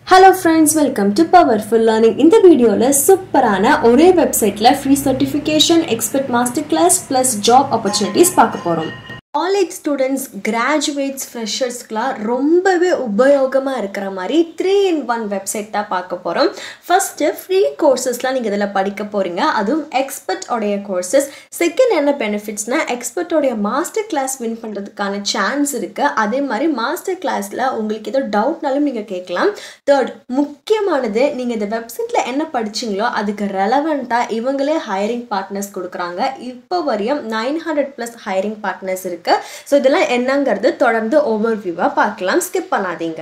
hello friends welcome to powerful learning இந்த வீடியோவில் சூப்பரான ஒரே வெப்சைட்டில் free certification expert master class plus job opportunities பார்க்க போகிறோம் காலேஜ் ஸ்டூடெண்ட்ஸ் கிராஜுவேட்ஸ் ஃப்ரெஷர்ஸ்க்குலாம் ரொம்பவே உபயோகமாக இருக்கிற மாதிரி த்ரீ இன் ஒன் வெப்சைட் தான் பார்க்க போகிறோம் ஃபஸ்ட்டு ஃப்ரீ கோர்சஸ்லாம் நீங்கள் இதில் படிக்க போகிறீங்க அதுவும் எக்ஸ்பர்ட் உடைய கோர்சஸ் செகண்ட் என்ன பெனிஃபிட்ஸ்னால் எக்ஸ்பர்ட்டோடைய மாஸ்டர் கிளாஸ் வின் பண்ணுறதுக்கான சான்ஸ் இருக்குது அதே மாதிரி மாஸ்டர் கிளாஸில் உங்களுக்கு ஏதோ டவுட்னாலும் நீங்கள் கேட்கலாம் தேர்ட் முக்கியமானது நீங்கள் இந்த வெப்சைட்டில் என்ன படிச்சீங்களோ அதுக்கு ரெலவெண்ட்டாக இவங்களே ஹையரிங் பார்ட்னர்ஸ் கொடுக்குறாங்க இப்போ வரையும் nine hundred plus hiring partners இருக்குது ஸோ இதெல்லாம் என்னங்கிறது தொடர்ந்து ஓவர் வியூவாக பார்க்கலாம் ஸ்கிப் பண்ணாதீங்க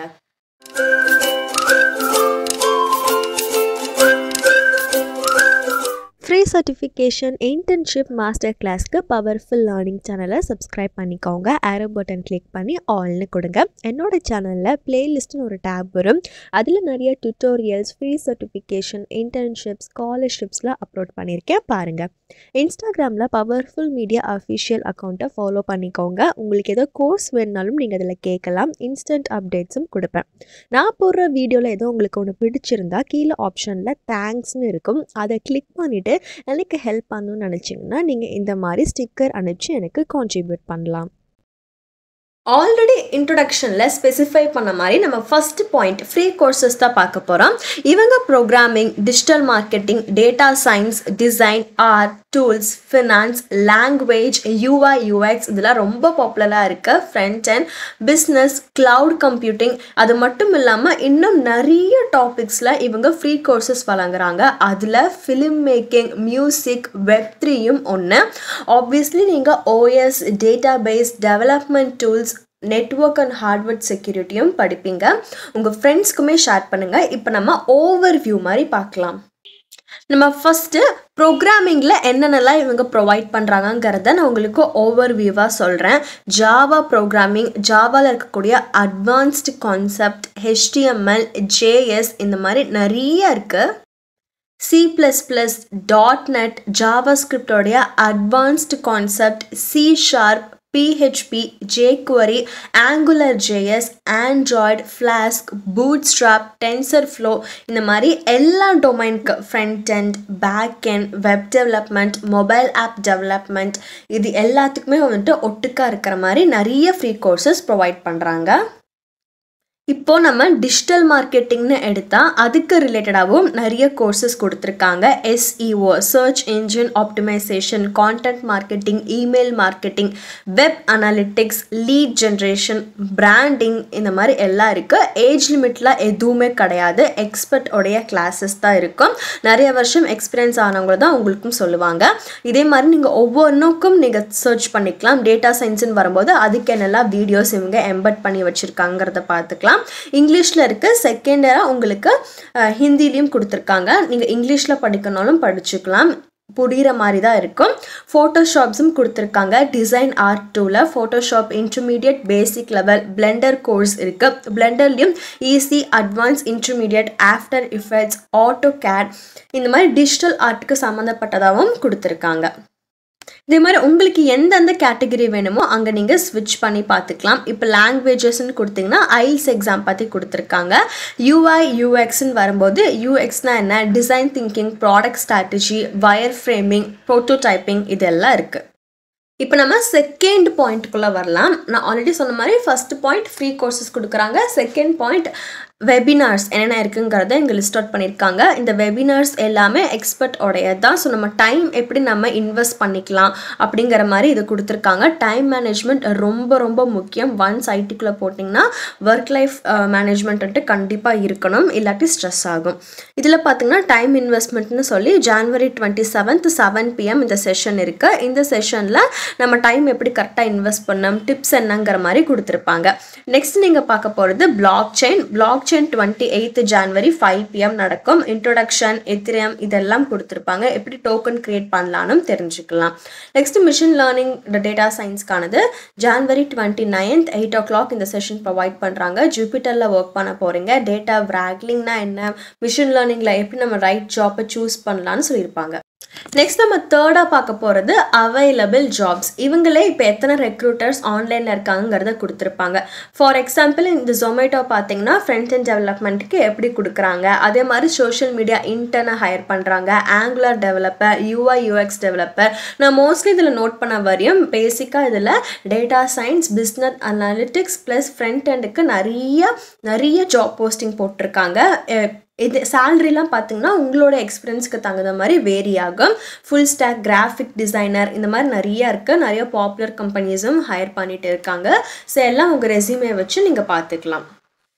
ஃப்ரீ சர்டிஃபிகேஷன் இன்டர்ன்ஷிப் மாஸ்டர் கிளாஸ்க்கு பவர்ஃபுல் லேர்னிங் சேனலை சப்ஸ்கிரைப் பண்ணிக்கோங்க ஆரோ பட்டன் கிளிக் பண்ணி ஆல்னு கொடுங்க என்னோட சேனலில் பிளேலிஸ்ட்னு ஒரு டேப் வரும் அதில் நிறைய டுட்டோரியல்ஸ் ஃப்ரீ சர்டிஃபிகேஷன் இன்டர்ன்ஷிப்ஸ் ஸ்காலர்ஷிப்ஸ்லாம் அப்லோட் பண்ணியிருக்கேன் பாருங்கள் இன்ஸ்டாகிராமில் பவர்ஃபுல் மீடியா அஃபிஷியல் அக்கௌண்ட்டை ஃபாலோ பண்ணிக்கோங்க உங்களுக்கு ஏதோ கோர்ஸ் வேணுனாலும் நீங்கள் அதில் கேட்கலாம் இன்ஸ்டன்ட் அப்டேட்ஸும் கொடுப்பேன் நான் போடுற வீடியோவில் ஏதோ உங்களுக்கு ஒன்று பிடிச்சிருந்தா கீழே ஆப்ஷனில் தேங்க்ஸ்னு இருக்கும் அதை கிளிக் பண்ணிவிட்டு எனக்கு ஹெல்ப் பண்ணணும்னு நினச்சிங்கன்னா நீங்கள் இந்த மாதிரி ஸ்டிக்கர் அனுப்பிச்சு எனக்கு கான்ட்ரிபியூட் பண்ணலாம் ஆல்ரெடி இன்ட்ரொடக்ஷனில் ஸ்பெசிஃபை பண்ண மாதிரி நம்ம ஃபஸ்ட் பாயிண்ட் ஃப்ரீ கோர்சஸ் தான் பார்க்க போகிறோம் இவங்க programming digital marketing data science design art tools finance language UI UX இதெல்லாம் ரொம்ப பாப்புலராக இருக்குது front end business cloud computing அது மட்டும் இல்லாமல் இன்னும் நிறைய டாபிக்ஸில் இவங்க ஃப்ரீ கோர்சஸ் வழங்குறாங்க அதில் ஃபிலிம் மேக்கிங் மியூசிக் வெப் த்ரீயும் ஒன்று ஆப்வியஸ்லி நீங்கள் OS database development tools network and hardware செக்யூரிட்டியும் படிப்பீங்க உங்கள் ஃப்ரெண்ட்ஸ்க்குமே ஷேர் பண்ணுங்கள் இப்போ நம்ம ஓவர் வியூ மாதிரி பார்க்கலாம் நம்ம ஃபஸ்ட்டு ப்ரோக்ராமிங்கில் என்னென்னலாம் இவங்க ப்ரொவைட் பண்ணுறாங்கங்கிறத நான் உங்களுக்கு ஓவர் வியூவாக சொல்கிறேன் ஜாவா ப்ரோக்ராமிங் ஜாவாவில் இருக்கக்கூடிய அட்வான்ஸ்டு கான்செப்ட் ஹெச்டிஎம்எல் ஜேஎஸ் இந்த மாதிரி நிறைய இருக்குது C plus plus dot net Java ஸ்கிரிப்டோடைய advanced concept C sharp PHP jQuery Angular JS Android Flask Bootstrap TensorFlow இந்த மாதிரி எல்லா டொமைனுக்கு front end back end web development mobile app development இது எல்லாத்துக்குமே வந்துட்டு ஒட்டுக்காக இருக்கிற மாதிரி நிறைய ஃப்ரீ கோர்சஸ் ப்ரொவைட் பண்ணுறாங்க இப்போ நம்ம டிஜிட்டல் மார்க்கெட்டிங்னு எடுத்தால் அதுக்கு ரிலேட்டடாகவும் நிறைய கோர்சஸ் கொடுத்துருக்காங்க SEO search engine optimisation content marketing email marketing web analytics lead generation branding இந்த மாதிரி எல்லாம் இருக்குது ஏஜ் லிமிட்லாம் எதுவுமே கிடையாது எக்ஸ்பர்ட் உடைய கிளாஸஸ் தான் இருக்கும் நிறைய வருஷம் எக்ஸ்பீரியன்ஸ் ஆனவங்க தான் உங்களுக்கும் சொல்லுவாங்க இதே மாதிரி நீங்கள் ஒவ்வொன்றுக்கும் நீங்கள் சர்ச் பண்ணிக்கலாம் டேட்டா சயின்ஸ்னு வரும்போது அதுக்கு என்னெல்லாம் வீடியோஸ் இவங்க எம்பட் பண்ணி வச்சுருக்காங்கிறத பார்த்துக்கலாம் இங்கிலீஷில் இருக்க செகண்டராக உங்களுக்கு ஹிந்திலையும் கொடுத்துருக்காங்க நீங்கள் இங்கிலீஷில் படிக்கணும்னாலும் படிச்சுக்கலாம் புரிகிற மாதிரி தான் இருக்கும் ஃபோட்டோஷாப்ஸும் கொடுத்துருக்காங்க டிசைன் ஆர்ட் டூவில் Photoshop intermediate basic level Blender course இருக்குது பிளெண்டர்லேயும் easy advance intermediate after effects AutoCAD இந்த மாதிரி டிஜிட்டல் ஆர்ட்டுக்கு சம்மந்தப்பட்டதாகவும் கொடுத்துருக்காங்க இதே மாதிரி உங்களுக்கு எந்தெந்த கேட்டகரி வேணுமோ அங்கே நீங்கள் ஸ்விட்ச் பண்ணி பார்த்துக்கலாம் இப்போ லாங்குவேஜஸ்ன்னு கொடுத்தீங்கன்னா ஐல்ஸ் எக்ஸாம் பற்றி கொடுத்துருக்காங்க யூஐ யூஎக்ஸ்ன்னு வரும்போது யூஎக்ஸ்னால் என்ன design thinking product strategy wireframing prototyping இதெல்லாம் இருக்குது இப்போ நம்ம செகண்ட் பாயிண்ட்டுக்குள்ளே வரலாம் நான் ஆல்ரெடி சொன்ன மாதிரி ஃபஸ்ட் பாயிண்ட் ஃப்ரீ கோர்சஸ் கொடுக்குறாங்க செகண்ட் பாயிண்ட் வெபினார்ஸ் என்னென்ன இருக்குங்கிறத இங்கே லிஸ்ட் அவுட் பண்ணியிருக்காங்க இந்த வெபினார்ஸ் எல்லாமே எக்ஸ்பர்ட் உடைய தான் ஸோ நம்ம டைம் எப்படி நம்ம இன்வெஸ்ட் பண்ணிக்கலாம் அப்படிங்கிற மாதிரி இது கொடுத்துருக்காங்க டைம் மேனேஜ்மெண்ட் ரொம்ப ரொம்ப முக்கியம் ஒன்ஸ் ஐடிக்குள்ளே போட்டிங்கன்னா ஒர்க் லைஃப் மேனேஜ்மெண்ட்டு கண்டிப்பாக இருக்கணும் இல்லாட்டி ஸ்ட்ரெஸ் ஆகும் இதில் பார்த்தீங்கன்னா டைம் இன்வெஸ்ட்மெண்ட்னு சொல்லி January twenty seventh seven PM இந்த செஷன் இருக்குது இந்த செஷனில் நம்ம டைம் எப்படி கரெக்டாக இன்வெஸ்ட் பண்ணணும் டிப்ஸ் என்னங்கிற மாதிரி கொடுத்துருப்பாங்க நெக்ஸ்ட் நீங்கள் பார்க்க போகிறது blockchain blockchain twenty eighth January five PM நடக்கும் இன்ட்ரொடக்ஷன் எத்திரியம் இதெல்லாம் கொடுத்துருப்பாங்க எப்படி டோக்கன் கிரியேட் பண்ணலான்னு தெரிஞ்சுக்கலாம் நெக்ஸ்ட் மிஷின் லேர்னிங் டேட்டா சயின்ஸ்க்கானது January twenty ninth eight o'clock இந்த செஷன் ப்ரொவைட் பண்ணுறாங்க ஜூபிட்டரில் ஒர்க் பண்ண போகிறீங்க டேட்டா வ்ராக்லிங்னா என்ன மிஷின் லேர்னிங்கில் எப்படி நம்ம ரைட் ஜாப்பை சூஸ் பண்ணலான்னு சொல்லியிருப்பாங்க நெக்ஸ்ட் நம்ம தேர்டாக பார்க்க போகிறது அவைலபிள் ஜாப்ஸ் இவங்களே இப்போ எத்தனை ரெக்ரூட்டர்ஸ் ஆன்லைனில் இருக்காங்கிறத கொடுத்துருப்பாங்க ஃபார் எக்ஸாம்பிள் இந்த ஜொமேட்டோ பார்த்தீங்கன்னா ஃப்ரண்ட் அண்ட் டெவலப்மெண்ட்டுக்கு எப்படி கொடுக்குறாங்க அதே மாதிரி சோஷியல் மீடியா இன்டர்னை ஹையர் பண்ணுறாங்க Angular developer UI UX developer நான் மோஸ்ட்லி இதில் நோட் பண்ண வரையும் பேசிக்காக இதில் data science business analytics plus front எண்டுக்கு நிறைய நிறைய ஜாப் போஸ்டிங் போட்டிருக்காங்க அஹ் இது சேலரிலாம் பார்த்தீங்கன்னா உங்களோட எக்ஸ்பீரியன்ஸ்க்கு தகுந்த மாதிரி வேரி ஆகும் ஃபுல் ஸ்டாக் கிராஃபிக் டிசைனர் இந்த மாதிரி நிறைய இருக்குது நிறைய பாப்புலர் கம்பெனிஸும் ஹையர் பண்ணிட்டு இருக்காங்க ஸோ எல்லாம் உங்கள் ரெசியூமே வச்சு நீங்கள் பார்த்துக்கலாம்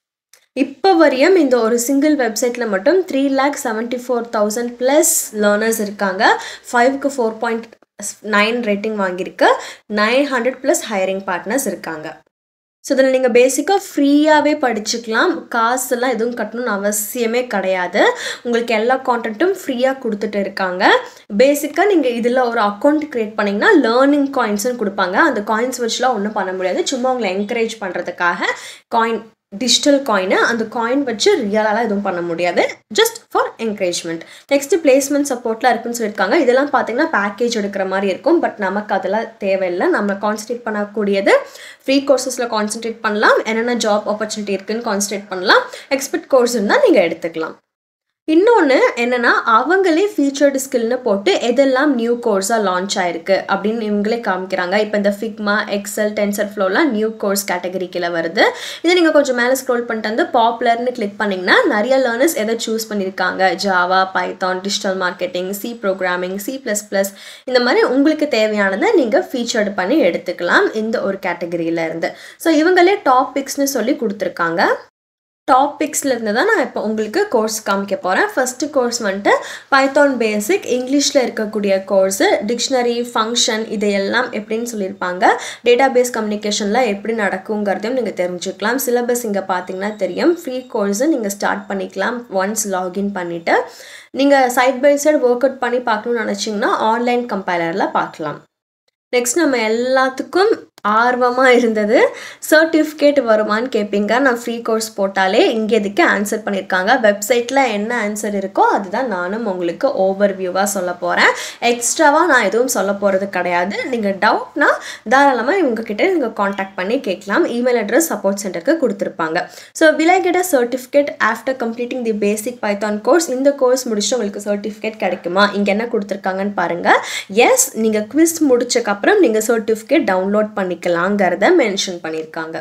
இப்போ வரையும் இந்த ஒரு சிங்கிள் வெப்சைட்டில் மட்டும் three lakh seventy four thousand plus learners இருக்காங்க ஃபைவ்க்கு ஃபோர் பாயிண்ட் நைன் ரேட்டிங் வாங்கியிருக்கு nine hundred plus hiring partners இருக்காங்க ஸோ இதில் நீங்கள் பேசிக்காக ஃப்ரீயாகவே படிச்சுக்கலாம் காசுலாம் எதுவும் கட்டணும்னு அவசியமே கிடையாது உங்களுக்கு எல்லா கான்டென்ட்டும் ஃப்ரீயாக கொடுத்துட்டு இருக்காங்க பேசிக்காக நீங்கள் இதில் ஒரு அக்கௌண்ட் க்ரியேட் பண்ணிங்கன்னா லேர்னிங் காயின்ஸ்னு கொடுப்பாங்க அந்த காயின்ஸ் வச்சுலாம் ஒன்றும் பண்ண முடியாது சும்மா உங்களை என்கரேஜ் பண்ணுறதுக்காக காயின் டிஜிட்டல் காயினை அந்த காயின் வச்சு ரியலாலாம் எதுவும் பண்ண முடியாது just for encouragement next placement சப்போர்ட்லாம் இருக்குன்னு சொல்லியிருக்காங்க இதெல்லாம் பார்த்தீங்கன்னா பேக்கேஜ் எடுக்கிற மாதிரி இருக்கும் பட் நமக்கு அதெல்லாம் தேவையில்லை நம்ம கான்சன்ட்ரேட் பண்ணக்கூடியது ஃப்ரீ கோர்சஸில் கான்சன்ட்ரேட் பண்ணலாம் என்னென்ன ஜாப் ஆப்பர்ச்சுனிட்டி இருக்குன்னு கான்சன்ட்ரேட் பண்ணலாம் எக்ஸ்பர்ட் கோர்ஸ் இருந்தால் நீங்கள் எடுத்துக்கலாம் இன்னொன்று என்னென்னா அவங்களே ஃபீச்சர்டு ஸ்கில்னு போட்டு எதெல்லாம் நியூ கோர்ஸாக லான்ச் ஆயிருக்கு அப்படின்னு இவங்களே காமிக்கிறாங்க இப்போ இந்த ஃபிக்மா எக்ஸல் டென்சர் ஃப்ளோலாம் நியூ கோர்ஸ் கேட்டகரிக்கில் வருது இதை நீங்கள் கொஞ்சம் மேலே ஸ்க்ரோல் பண்ணிட்டு வந்து பாப்புலர்னு கிளிக் பண்ணிங்கன்னா நிறைய லேர்னர்ஸ் எதை சூஸ் பண்ணியிருக்காங்க Java Python digital marketing C programming C plus plus இந்த மாதிரி உங்களுக்கு தேவையானதை நீங்கள் ஃபீச்சர்டு பண்ணி எடுத்துக்கலாம் இந்த ஒரு கேட்டகரியில இருந்து ஸோ இவங்களே டாபிக்ஸ்னு சொல்லி கொடுத்துருக்காங்க டாபிக்ஸில் இருந்து தான் நான் இப்போ உங்களுக்கு கோர்ஸ் காமிக்க போகிறேன் ஃபஸ்ட்டு கோர்ஸ் வந்துட்டு பைத்தான் பேசிக் இங்கிலீஷில் இருக்கக்கூடிய கோர்ஸு டிக்ஷனரி ஃபங்க்ஷன் இதையெல்லாம் எப்படின்னு சொல்லியிருப்பாங்க டேட்டா பேஸ் கம்யூனிகேஷனில் எப்படி நடக்குங்கிறதையும் நீங்கள் தெரிஞ்சுக்கலாம் சிலபஸ் இங்கே பார்த்தீங்கன்னா தெரியும் ஃப்ரீ கோர்ஸு நீங்கள் ஸ்டார்ட் பண்ணிக்கலாம் ஒன்ஸ் லாகின் பண்ணிவிட்டு நீங்கள் side by side work out பண்ணி பார்க்கணும்னு நினச்சிங்கன்னா ஆன்லைன் கம்பைலரில் பார்க்கலாம் நெக்ஸ்ட் நம்ம எல்லாத்துக்கும் ஆர்வமாக இருந்தது சர்டிஃபிகேட் வருமான்னு கேட்பீங்க நான் ஃப்ரீ கோர்ஸ் போட்டாலே இங்கே இதுக்கு ஆன்சர் பண்ணியிருக்காங்க வெப்சைட்டில் என்ன ஆன்சர் இருக்கோ அதுதான் நானும் உங்களுக்கு ஓவர் வியூவாக சொல்ல போகிறேன் எக்ஸ்ட்ராவாக நான் எதுவும் சொல்ல போகிறது கிடையாது நீங்கள் டவுட்னா தாராளமாக இவங்ககிட்ட நீங்கள் காண்டாக்ட் பண்ணி கேட்கலாம் இமெயில் அட்ரஸ் சப்போர்ட் சென்டருக்கு கொடுத்துருப்பாங்க so will I get certificate after completing the basic Python course இந்த கோர்ஸ் முடிச்சுட்டு உங்களுக்கு சர்டிஃபிகேட் கிடைக்குமா இங்கே என்ன கொடுத்துருக்காங்கன்னு பாருங்கள் எஸ் நீங்கள் குவிஸ் முடிச்சக்கப்புறம் நீங்கள் சர்டிஃபிகேட் டவுன்லோட் பண்ணி பண்ணிக்கலாங்கிறத மென்ஷன் பண்ணியிருக்காங்க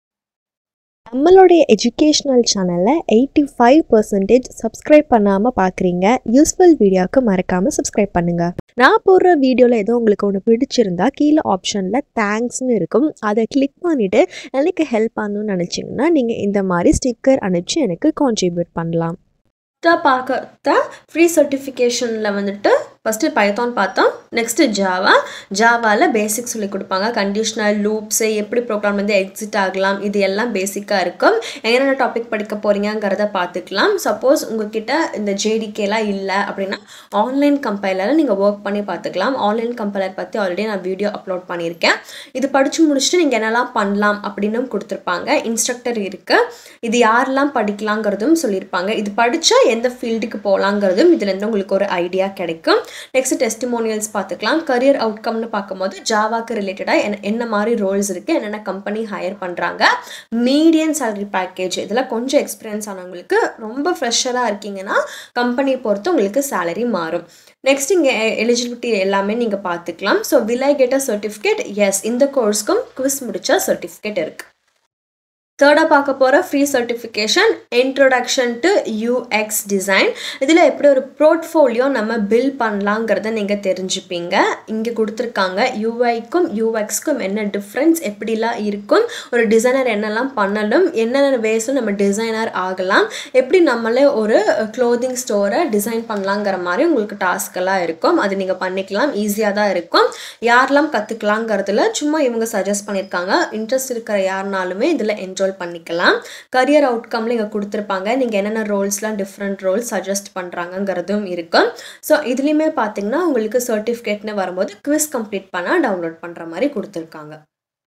நம்மளுடைய எஜுகேஷ்னல் சேனலை எயிட்டி ஃபைவ் பர்சன்டேஜ் சப்ஸ்கிரைப் பண்ணாமல் பார்க்குறீங்க யூஸ்ஃபுல் வீடியோவுக்கு மறக்காமல் சப்ஸ்கிரைப் பண்ணுங்கள் நான் போடுற வீடியோவில் ஏதோ உங்களுக்கு ஒன்று பிடிச்சிருந்தா கீழே ஆப்ஷனில் தேங்க்ஸ்னு இருக்கும் அதை கிளிக் பண்ணிவிட்டு எனக்கு ஹெல்ப் பண்ணணும்னு நினச்சிங்கன்னா நீங்கள் இந்த மாதிரி ஸ்டிக்கர் அனுப்பிச்சு எனக்கு கான்ட்ரிபியூட் பண்ணலாம் பார்க்க ஃப்ரீ சர்டிஃபிகேஷனில் வந்துட்டு ஃபஸ்ட்டு பைத்தான் பார்த்தோம் நெக்ஸ்ட்டு ஜாவா ஜாவாவில் பேசிக் சொல்லி கொடுப்பாங்க கண்டிஷ்னல் லூப்ஸு எப்படி ப்ரோக்ராம் வந்து எக்ஸிட் ஆகலாம் இது எல்லாம் பேசிக்காக இருக்கும் என்னென்ன டாபிக் படிக்க போகிறீங்கிறத பார்த்துக்கலாம் சப்போஸ் உங்ககிட்ட இந்த ஜேடிகேலாம் இல்லை அப்படின்னா ஆன்லைன் கம்பைலரில் நீங்கள் ஒர்க் பண்ணி பார்த்துக்கலாம் ஆன்லைன் கம்பைலர் பற்றி ஆல்ரெடி நான் வீடியோ அப்லோட் பண்ணியிருக்கேன் இது படித்து முடிச்சுட்டு நீங்கள் என்னெல்லாம் பண்ணலாம் அப்படின்னும் கொடுத்துருப்பாங்க இன்ஸ்ட்ரக்டர் இருக்குது இது யாரெல்லாம் படிக்கலாங்கிறதும் சொல்லியிருப்பாங்க இது படித்தா எந்த ஃபீல்டுக்கு போகலாங்கிறதும் இதுலேருந்து உங்களுக்கு ஒரு ஐடியா கிடைக்கும் நெக்ஸ்ட் டெஸ்டிமோனியல்ஸ் பார்த்துக்கலாம் கரியர் அவுட்கம்னு பார்க்கும்போது ஜாவாக்கு ரிலேட்டடாக என்ன என்ன மாதிரி ரோல்ஸ் இருக்குது என்னென்ன கம்பெனி ஹையர் பண்ணுறாங்க மீடியம் சேலரி பேக்கேஜ் இதெல்லாம் கொஞ்சம் எக்ஸ்பீரியன்ஸ் ஆனவங்களுக்கு ரொம்ப ஃப்ரெஷராக இருக்கீங்கன்னா கம்பெனியை பொறுத்து உங்களுக்கு சேலரி மாறும் நெக்ஸ்ட் இங்கே எலிஜிபிலிட்டி எல்லாமே நீங்கள் பார்த்துக்கலாம் so will I get a certificate yes இந்த கோர்ஸ்க்கும் குவிஸ் முடிச்ச சர்டிஃபிகேட் இருக்குது தேர்டாக பார்க்க போகிற free certification introduction to UX design இதில் எப்படி ஒரு போர்ட்ஃபோலியோ நம்ம பில் பண்ணலாங்கிறத நீங்கள் தெரிஞ்சுப்பீங்க இங்கே கொடுத்துருக்காங்க யூஐக்கும் யூஎக்ஸ்க்கும் என்ன டிஃப்ரென்ஸ் எப்படிலாம் இருக்கும் ஒரு டிசைனர் என்னெல்லாம் பண்ணணும் என்னென்ன வேஸும் நம்ம டிசைனர் ஆகலாம் எப்படி நம்மளே ஒரு க்ளோதிங் ஸ்டோரை டிசைன் பண்ணலாங்கிற மாதிரி உங்களுக்கு டாஸ்க்கெல்லாம் இருக்கும் அது நீங்கள் பண்ணிக்கலாம் ஈஸியாக தான் இருக்கும் யாரெல்லாம் கற்றுக்கலாங்கிறதுல சும்மா இவங்க சஜஸ்ட் பண்ணியிருக்காங்க இன்ட்ரெஸ்ட் இருக்கிற யாருனாலுமே இதில் என்ஜாய் என்ரோல் பண்ணிக்கலாம் கரியர் அவுட்கம்ல இங்கே கொடுத்துருப்பாங்க நீங்கள் என்னென்ன ரோல்ஸ்லாம் டிஃப்ரெண்ட் ரோல்ஸ் சஜஸ்ட் பண்ணுறாங்கங்கிறதும் இருக்கும் ஸோ இதுலேயுமே பார்த்தீங்கன்னா உங்களுக்கு சர்டிஃபிகேட்னு வரும்போது குவிஸ் கம்ப்ளீட் பண்ணால் டவுன்லோட் பண்ணுற மாதிரி கொடுத்துருக்காங்க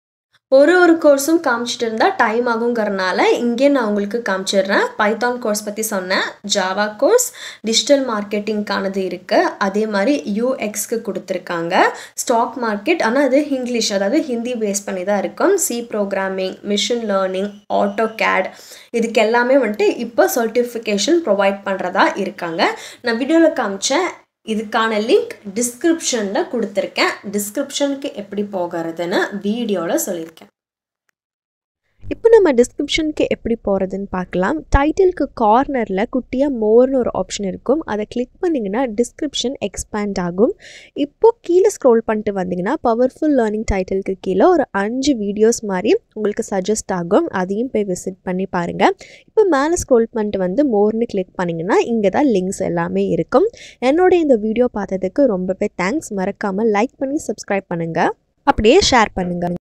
ஒரு ஒரு கோர்ஸும் காமிச்சிட்டு இருந்தால் டைம் ஆகுங்கிறனால இங்கே நான் உங்களுக்கு காமிச்சிடுறேன் பைத்தான் கோர்ஸ் பற்றி சொன்னேன் ஜாவா கோர்ஸ் டிஜிட்டல் மார்க்கெட்டிங்க்கானது இருக்குது அதே மாதிரி யூஎக்ஸ்க்கு கொடுத்துருக்காங்க ஸ்டாக் மார்க்கெட் ஆனால் அது இங்கிலீஷ் அதாவது ஹிந்தி பேஸ் பண்ணி தான் இருக்கும் C programming machine learning AutoCAD இதுக்கு எல்லாமே வந்துட்டு இப்போ சர்டிஃபிகேஷன் ப்ரொவைட் பண்ணுறதா இருக்காங்க நான் வீடியோவில் காமிச்சேன் இதுக்கான லிங்க் டிஸ்கிரிப்ஷனில் கொடுத்துருக்கேன் டிஸ்கிரிப்ஷனுக்கு எப்படி போகிறதுன்னு வீடியோவில் சொல்லியிருக்கேன் இப்போ நம்ம டிஸ்கிரிப்ஷனுக்கு எப்படி போகிறதுன்னு பார்க்கலாம் டைட்டிலுக்கு கார்னரில் குட்டியாக மோர்னு ஒரு ஆப்ஷன் இருக்கும் அதை கிளிக் பண்ணிங்கன்னா டிஸ்கிரிப்ஷன் எக்ஸ்பேண்ட் ஆகும் இப்போது கீழே ஸ்க்ரோல் பண்ணிட்டு வந்தீங்கன்னா பவர்ஃபுல் லேர்னிங் டைட்டிலுக்கு கீழே ஒரு அஞ்சு வீடியோஸ் மாதிரி உங்களுக்கு சஜஸ்ட் ஆகும் அதையும் போய் விசிட் பண்ணி பாருங்கள் இப்போ மேலே ஸ்க்ரோல் பண்ணிட்டு வந்து மோர்னு கிளிக் பண்ணிங்கன்னா இங்கே தான் லிங்க்ஸ் எல்லாமே இருக்கும் என்னோட இந்த வீடியோ பார்த்ததுக்கு ரொம்பவே தேங்க்ஸ் மறக்காமல் லைக் பண்ணி சப்ஸ்கிரைப் பண்ணுங்கள் அப்படியே ஷேர் பண்ணுங்கள்